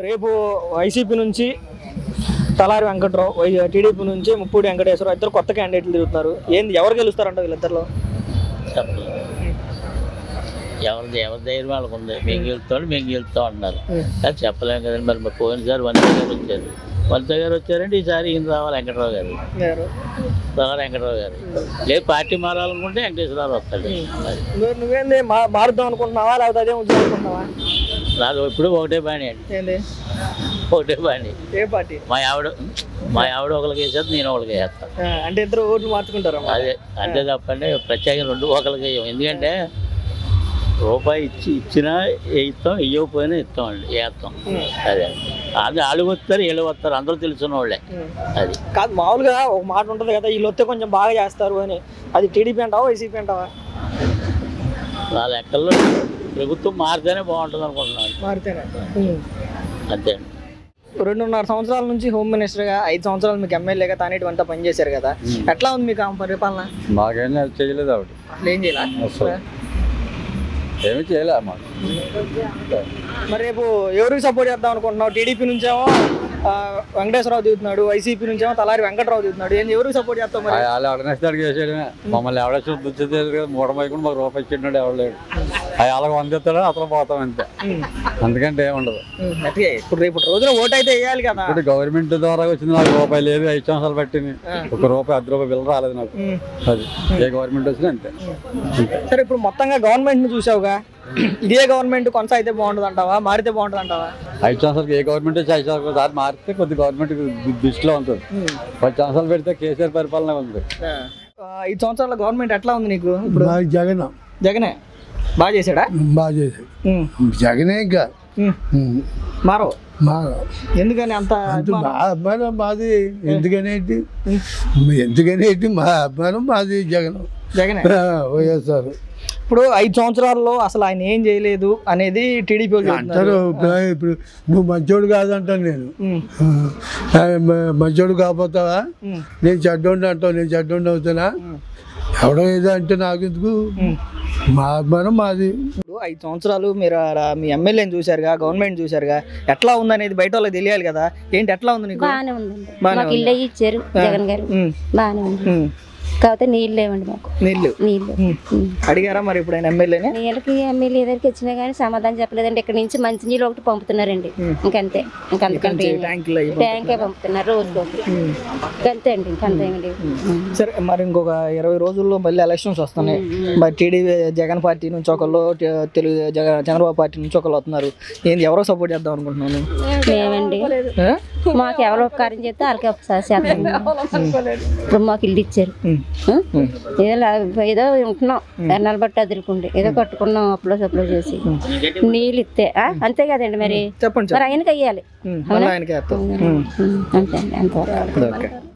రేపు వైసీపీ నుంచి తలారి Venkatrao why TDP నుంచి ముప్పూడి వెంకటేశ్వరరావు ఇద్దరు కొత్త క్యాండిడేట్లు తిరుగుతున్నారు ఏంది ఎవరు గెలుస్తారంట వీళ్ళిద్దరిలో చెప్పలేదు ఎవరిది ఎవరి ధైర్యం వాళ్ళకు ఉంది మేము గెలుస్తాం మేము గెలుస్తాం అంటున్నారు అది చెప్పలేము కదండి మరి మరి పోయినసారి వంత గారు వచ్చారు వంత గారు వచ్చారంటే ఈసారి ఈయన రావాలి వెంకటరావు గారు రావాలి వెంకటరావు గారు లేదు పార్టీ మారాలనుకుంటే వెంకటేశ్వరరావు వస్తాడు అది నువ్వు- నువ్వేంది మా మారుద్దాం అనుకుంటున్నావా లేకపోతే అదే ఉద్యోగం అనుకుంటున్నావా నాది ఇప్పుడు ఒకటే బాణి అండి ఏంది ఒకటే బాణి ఏ పార్టీ మా ఆవిడ మా ఆవిడ ఒకరికి వేసేది నేను ఒకరికి వేస్తాను ఆ, అంటే ఇద్దరు ఓట్లు మార్చుకుంటారా అదే అంతే తప్పండి ప్రత్యేకంగా రెండు ఒకరికి వేయం ఎందుకంటే రూపాయి ఇచ్చి ఇచ్చినా ఇస్తాం ఇవ్వకపోయినా ఇస్తాం అండి వేస్తాం అదే అది వాళ్ళు వస్తారు వీళ్ళు వస్తారు అందరూ తెలుసున్న వాళ్ళే అది కాదు మామూలుగా ఒక మాట ఉంటుంది కదా వీళ్ళు వస్తే కొంచెం బాగా చేస్తారు అని అది టీడీపీ అంటావా వైసీపీ అంటావా నా లెక్కల్లో ప్రభుత్వం మారితేనే బాగుంటుంది అనుకుంటున్నాను మారితేనే అంతే అండి రెండున్నర సంవత్సరాల నుంచి హోమ్ మినిస్టర్గా ఐదు సంవత్సరాలు మీకు ఎమ్మెల్యేగా తానేటివంతా పనిచేశారు కదా ఎట్లా ఉంది మీకు ఆమె పరిపాలన మాకేం చేయలేదు ఆవిడ అసలు ఏం చేయాల అసలు. ఏమీ చేయలే మాకు మరి రేపు ఎవరికి సపోర్ట్ చేద్దాం అనుకుంటున్నావు టీడీపీ నుంచేమో ఆ, వెంకటేశ్వరరావు దిగుతున్నాడు వైసీపీ నుంచేమో తలారి వెంకటరావు దిగుతున్నాడు ఏంది ఎవరికి సపోర్ట్ చేస్తావు మరి వాళ్ళు ఎవడనేస్తే అడిగి వేసేయడమే మమ్మల్ని ఎవడ చూసి కదా మూడ మైకుండా మాకు రూపాయి ఇచ్చినాడు ఎవడలేడు అవి అలాగ వందిస్తాడో అతను పోతాం అంతే అందుకంటే ఏముండదు ఉమ్, గట్టిగా ఇప్పుడు రేపు రోజున ఓటు అయితే వేయాలి కదా ఇప్పుడు గవర్నమెంట్ ద్వారా వచ్చింది నాకు రూపాయి లేదు ఐదు సంవత్సరాలు పట్టింది ఒక రూపాయి అర్ధ రూపాయి బిల్ రాలేదు నాకు ఉమ్. అది ఏ గవర్నమెంట్ వచ్చినా అంతే సరే ఇప్పుడు మొత్తంగా గవర్నమెంట్ ని చూసావుగా ఇదే గవర్నమెంట్ కొనసాగితే బాగుంటుంది అంటావా మారితే బాగుంటుంది అంటావా ఐదు సంవత్సరాలకి ఏ గవర్నమెంట్ వచ్చి ఐదు సంవత్సరాలు దాన్ని మారితే కొద్ది గవర్నమెంట్ దృష్టిలో ఉంటుంది పది సంవత్సరాలు పెడితే కేసీఆర్ పరిపాలన ఉంది ఆ, ఐదు సంవత్సరాల గవర్నమెంట్ ఎట్లా ఉంది నీకు ఇప్పుడు నాకు జగన్ జగనే బాగా చేశాడా బాగా చేశాడు ఉమ్, జగనే ఇంకా ఉమ్. ఉమ్. మారో మా ఎందుకని అంత అంత మా అభిమానం మాది ఎందుకనేటి ఎందుకనేటి మా అభిమానం మాది జగన్ జగనే ఆ, వైఎస్ఆర్ ఇప్పుడు ఐదు సంవత్సరాల్లో అసలు ఆయన ఏం చేయలేదు అనేది టీడీపీ వాళ్ళు చెప్తున్నారు. అంటారు ఇప్పుడు ఇప్పుడు నువ్వు మంచోడు కాదంటాను నేను ఉమ్, ఆ, మ- మంచోడు కాకపోతావా ఉమ్, నేను చెడ్డోండి అంటావు నేను చెడ్డోండి అవుతానా ఎవడో ఏదో అంటే నాకు ఎందుకు మా అభిమానం మాది ఇప్పుడు ఐదు సంవత్సరాలు మీరు ఆడ మీ ఎమ్మెల్యేని చూశారుగా గవర్నమెంట్ చూశారుగా ఎట్లా ఉందనేది బయట వాళ్ళకి తెలియాలి కదా ఏంటి ఎట్లా ఉంది నీకు బాగానే ఉందండి బాగానే మాకు ఇల్లు అయ్యి ఇచ్చారు జగన్ గారు ఉమ్, బాగానే ఉంది ఉమ్. కాకపోతే నీళ్ళు లేవండి మాకు నీళ్ళు నీళ్ళు ఉమ్. అడిగారా మరి ఇప్పుడు ఆయన ఎమ్మెల్యేని నీళ్ళకి ఎమ్మెల్యే దగ్గరికి వచ్చినా కానీ సమాధానం చెప్పలేదండి ఇక్కడ నుంచి మంచి నీళ్ళు ఒకటి పంపుతున్నారండి ఇంకంతే ఇంకంతకంటే ఏం లేదు. ట్యాంకులు అయ్యి ట్యాంకే పంపుతున్నారు రోజుకి ఒకటి ఇంకంతే అండి ఇంకంతే ఏమి లేదు ఉమ్. సరే మరి ఇంకొక ఇరవై రోజుల్లో మళ్ళీ ఎలక్షన్స్ వస్తున్నాయి మరి టీడీపీ జగన్ పార్టీ నుంచి ఒకళ్ళు ట- తెలుగు జగ చంద్రబాబు పార్టీ నుంచి ఒకళ్ళు వస్తున్నారు ఏంది ఎవరో సపోర్ట్ చేద్దాం అనుకుంటున్నాను మేమండి ఆ? మాకు ఎవరో ఉపకారం చేస్తే వాళ్ళకి ఒకసారి చేస్తాం ఇప్పుడు మాకు ఇల్లు ఇచ్చారు ఉం? ఏదో లా- ఏదో ఉంటున్నాం ఎన్నాళ్ళు బట్టి అదురుకుండి ఏదో కట్టుకున్నాం అప్లో సప్లో చేసి నీళ్ళు ఇస్తే ఆ? అంతే కదండి మరి చెప్పండి మరి ఆయనకి అయ్యాలి చెప్పండి మళ్ళీ ఆయనకి వేస్తాం ఉం, అంతే అండి అంతవరకు ఓకే